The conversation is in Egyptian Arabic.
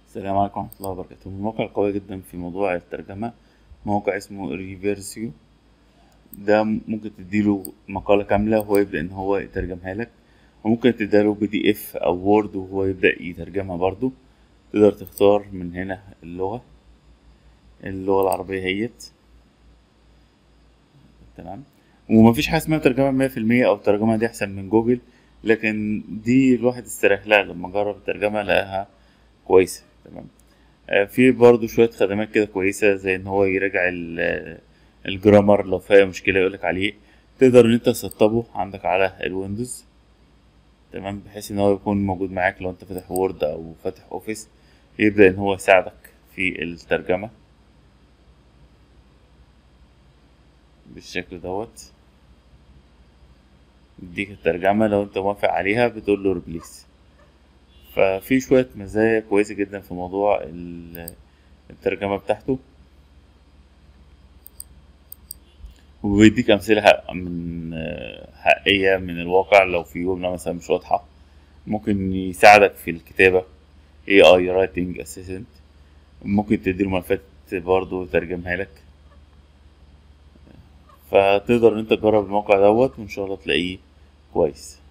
السلام عليكم ورحمة الله وبركاته من المواقع القوية جدا في موضوع الترجمة موقع اسمه ريفيرسيو ده ممكن تديله مقالة كاملة وهو يبدأ إن هو يترجمها لك وممكن تديله بي دي اف أو وورد وهو يبدأ يترجمها برضو تقدر تختار من هنا اللغة اللغة العربية هيت تمام ومفيش حاجة اسمها ترجمة مية في المية أو الترجمة دي أحسن من جوجل لكن دي الواحد استريح لها لما جرب الترجمة لقاها كويسة تمام آه، في برضو شوية خدمات كده كويسة زي إن هو يراجع ال- الجرامر لو فيها مشكلة يقولك عليه تقدر إن أنت تسطبه عندك على الويندوز تمام بحيث إن هو يكون موجود معاك لو أنت فاتح وورد أو فاتح أوفيس يبدأ إن هو يساعدك في الترجمة بالشكل دوت يديك الترجمة لو أنت موافق عليها بتقول له ريبليس ففي شوية مزايا كويسة جدا في موضوع ال- الترجمة بتاعته وبيديك أمثلة حق- من آه، حقيقية من الواقع لو في جملة مثلا مش واضحة ممكن يساعدك في الكتابة AI Writing Assistant ممكن تديله ملفات برضه يترجمها لك فتقدر ان انت تجرب الموقع دوت وان شاء الله تلاقيه كويس